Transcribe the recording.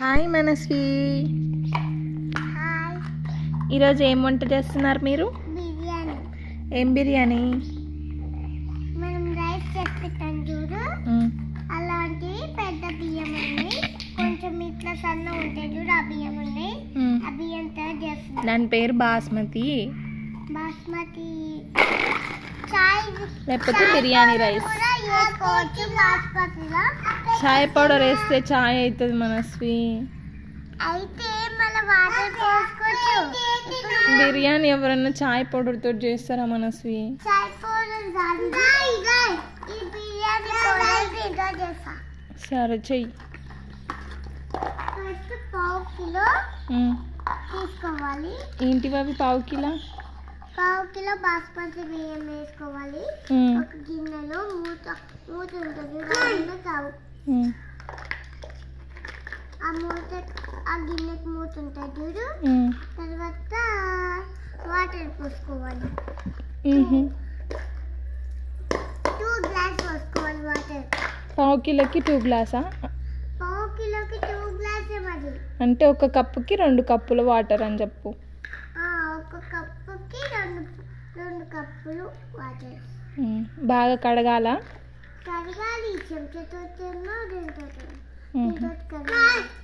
Hi మనస్వి hi ఈరోజు ఏం వంట చేస్తున్నారు మీరు బిర్యానీ ఏం బిర్యానీ మనం రైస్ చెప్పిస్తాం చూడు మ్, అలాంటి పెద్ద బియ్యం ఉన్నాయి కొంచెం ఇట్లా సన్న ఉంటాయి చూడు ఆ బియ్యం ఉన్నాయి మ్. ఆ బియ్యంతో చేస్తున్నాం దాని పేరు బాస్మతి బాస్మతి చాయ్ లేకపోతే బిర్యానీ రైస్ కూడా వేసుకోవచ్చు బాస్మతిలో చాయ్ పౌడర్ వేస్తే చాయ్ అవుతుంది మనస్వి అయితే మన వాటర్ పోసుకోవచ్చు ఇప్పుడు బిర్యానీ ఎవరన్నా చాయ్ పౌడర్తో చేస్తారా మనస్వి చాయ్ పౌడర్ కాదు ఈ బిర్యానీ పౌడర్ దీంతో చేస్తా సరే చెయ్యి ఫస్ట్ పావు కిలో మ్. తీసుకోవాలి ఏంటివి అవి పావు కిలో పావు కిలో బాస్మతి బియ్యం వేసుకోవాలి మ్, ఒక గిన్నెలో మూత మూత ఉంటుంది ఆ గిన్నె కావు మ్, ఆ మూత ఆ గిన్నెకి మూత ఉంటుంది చూడు మ్, తర్వాత వాటర్ పోసుకోవాలి మ్హూ. టూ గ్లాస్ పోసుకోవాలి వాటర్ పావు కిలోకి టూ గ్లాసా పావు కిలోకి టూ గ్లాసే మరి అంటే ఒక కప్పుకి రెండు కప్పుల వాటర్ అని చెప్పు ఆ, ఒక కప్పుకి రెండు రెండు కప్పులు వాటర్ మ్, బాగా కడగాల కడగాలి చెంచాతో తిన్నా దీంతో తిన్నా మ్హూ. దీంతో కడగాలి